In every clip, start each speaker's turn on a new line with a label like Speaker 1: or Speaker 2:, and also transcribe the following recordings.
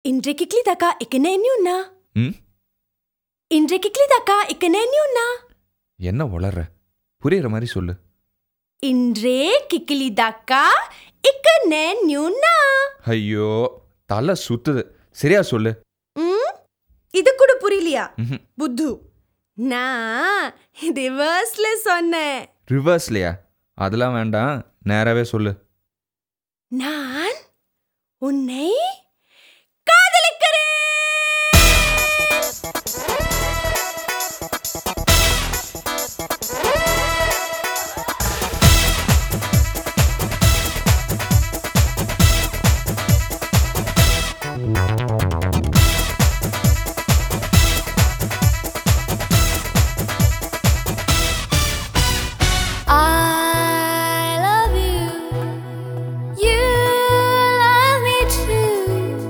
Speaker 1: இன்றைக்கு கிளிதாக்கா இக்கனே நியூனா
Speaker 2: ம்
Speaker 1: இன்றைக்கு கிளிதாக்கா இக்கனே நியூனா
Speaker 2: என்ன வளர்ற புரியுற மாதிரி சொல்லு
Speaker 1: இன்றே கிக்கிலிதாக்கா இக்கனே நியூனா
Speaker 2: ஐயோ தலை சுத்துது சரியா சொல்லு
Speaker 1: ம் இது கூட புரியலையா
Speaker 2: ம்ஹும்.
Speaker 1: புத்து நான் ரிவர்ஸ்ல சொன்னேன்
Speaker 2: ரிவர்ஸ்லையா அதெல்லாம் வேண்டாம் நேராவே சொல்லு
Speaker 1: நான் உன்னை காதலிக்கிறேன்
Speaker 3: I love you. You love me too.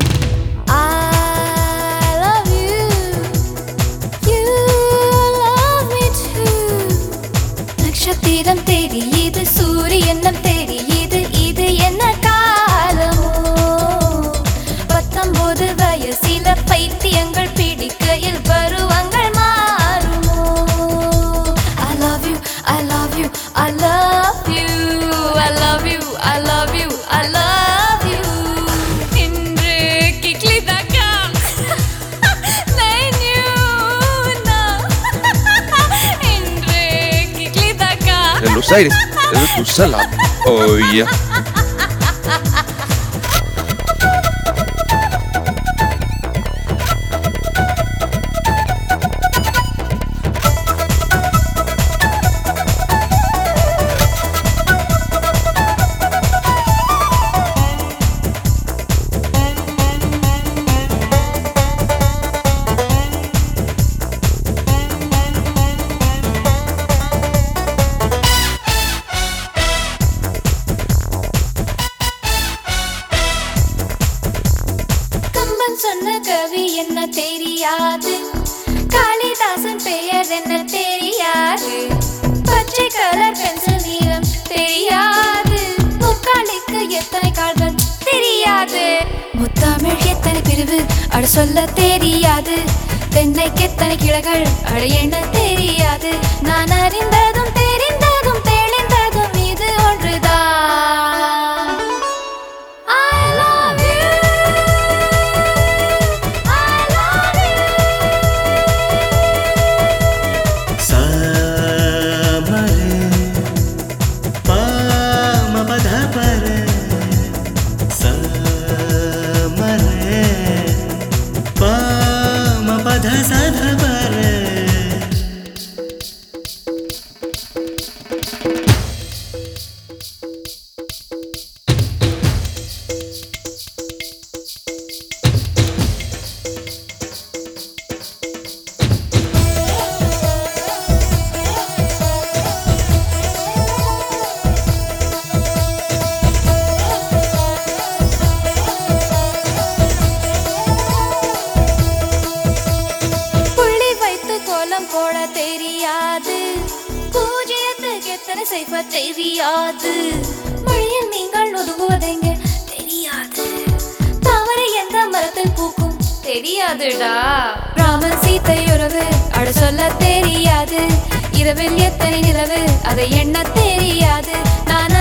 Speaker 3: I love you. You love me too. நட்சத்திரம் தெரியுது சூரியனும் தெரியுது இது என்ன காலமோ பத்தொன்பது வயசில பைத்தியங்கள் பிடிக்கையில் பருவங்கள் மாறுமோ I love you, I love you, I love you, I love you, I love you, I love you. இன்று கிக்லிதாக்கா நான் நியூனா. இன்று கிக்லிதாக்கா
Speaker 2: Los Aires, es tu sala. Oye.
Speaker 3: Kamban சொன்ன கவி என்ன தெரியாது காளிதாசன் பெயர் என்ன தெரியாது பச்சை கலர் பென்சில் நீளம் தெரியாது முக்காலுக்கு எத்தனை கால்கள் தெரியாது முத்தமிழ் எத்தனை பிரிவு அட சொல்ல தெரியாது தென்னைக்கு எத்தனை கிளைகள் அட என்ன தெரியாது நான் அறிந்ததும் தெரிந்ததும் தெளிந்ததும் இது ஒன்றுதான் I love you. I love you.
Speaker 4: सामरे पामपधपरे समरे पामपधसधपरे
Speaker 3: புள்ளி வைத்து கோலம் போட தெரியாது பூஜ்ஜியத்துக்கு எத்தனை செய்வ தெரியாது மொழியில் நீங்கள் ஒதுங்குவதெங்க தெரியாது தவறு எந்த மரத்தில் பூக்கும் தெரியாதுடா ராமன் சீத்தை உறவு அட சொல்ல தெரியாது இரவில் எத்தனை நிலவு அதை எண்ண தெரியாது நான்